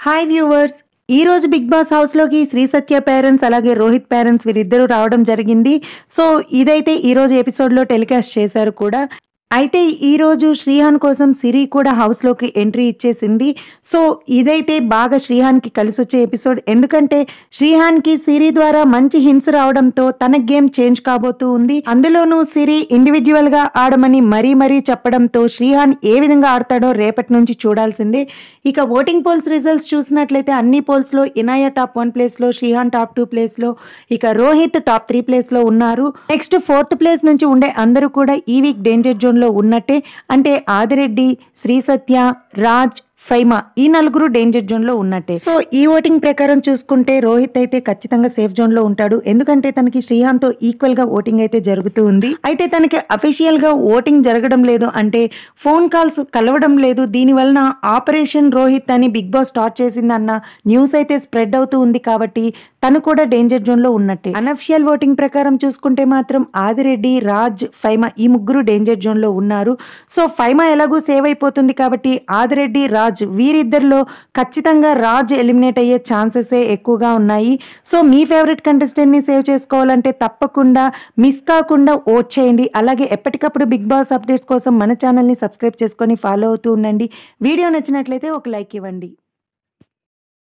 hi viewers ఈ రోజు big boss house లోకి శ్రీ సత్య పేరెంట్స్ అలాగే రోహిత్ పేరెంట్స్ వీరిద్దరూ రావడం జరిగింది సో ఇదైతే ఈ రోజు ఎపిసోడ్ లో టెలికాస్ట్ చేశారు కూడా అయితే ఈ రోజు శ్రీహాన్ కోసం సిరి కూడా హౌస్ లోకి ఎంట్రీ ఇచ్చేసింది సో ఇదైతే బాగా శ్రీహాన్ కి కలిసి వచ్చే ఎపిసోడ్ ఎందుకంటే శ్రీహాన్ కి సిరి ద్వారా మంచి హింట్స్ రావడంతో తన గేమ్ చేంజ్ కాబోతూ ఉంది అందులోనూ సిరి ఇండివిజువల్ గా ఆడమని మరీ మరీ చెప్పడంతో శ్రీహాన్ ఏ విధంగా ఆడతాడో రేపటి నుంచి చూడాల్సిందే ఇక ఓటింగ్ పోల్స్ రిజల్ట్స్ చూసినట్లయితే అన్ని పోల్స్ లో ఇనాయ టాప్ వన్ ప్లేస్ లో శ్రీహాన్ టాప్ టూ ప్లేస్ లో ఇక రోహిత్ టాప్ త్రీ ప్లేస్ లో ఉన్నారు నెక్స్ట్ ఫోర్త్ ప్లేస్ నుంచి ఉండే అందరూ కూడా ఈ వీక్ డేంజర్ జోన్ లో ఉన్నట్టే అంటే ఆదిరెడ్డి శ్రీ సత్య రాజ్ ఫైమా ఈ నలుగురు డేంజర్ జోన్ లో ఉన్నట్టే సో ఈ ఓటింగ్ ప్రకారం చూసుకుంటే రోహిత్ అయితే ఖచ్చితంగా సేఫ్ జోన్ లో ఉంటాడు ఎందుకంటే తనకి శ్రీహాన్ తో ఈక్వల్ గా ఓటింగ్ అయితే జరుగుతూ ఉంది అయితే తనకి అఫీషియల్ గా ఓటింగ్ జరగడం లేదు అంటే ఫోన్ కాల్స్ కలవడం లేదు దీని వలన ఆపరేషన్ రోహిత్ అని బిగ్ బాస్ స్టార్ట్ చేసిందన్న న్యూస్ అయితే స్ప్రెడ్ అవుతూ ఉంది కాబట్టి తను కూడా డేంజర్ జోన్ లో ఉన్నట్టే అనఫిషియల్ ఓటింగ్ ప్రకారం చూసుకుంటే మాత్రం ఆదిరెడ్డి రాజ్ ఫైమా ఈ ముగ్గురు డేంజర్ జోన్ లో ఉన్నారు సో ఫైమా ఎలాగూ సేవ్ అయిపోతుంది కాబట్టి ఆదిరెడ్డి రాజ్ వీరిద్దరిలో ఖచ్చితంగా రాజ్ ఎలిమినేట్ అయ్యే ఛాన్సెస్ ఎక్కువగా ఉన్నాయి సో మీ ఫేవరెట్ కంటెస్టెంట్ ని సేవ్ చేసుకోవాలంటే తప్పకుండా మిస్ కాకుండా ఓట్ చేయండి అలాగే ఎప్పటికప్పుడు బిగ్ బాస్ అప్డేట్స్ కోసం మన ఛానల్ ని సబ్స్క్రైబ్ చేసుకొని ఫాలో అవుతూ ఉండండి వీడియో నచ్చినట్లయితే ఒక లైక్ ఇవ్వండి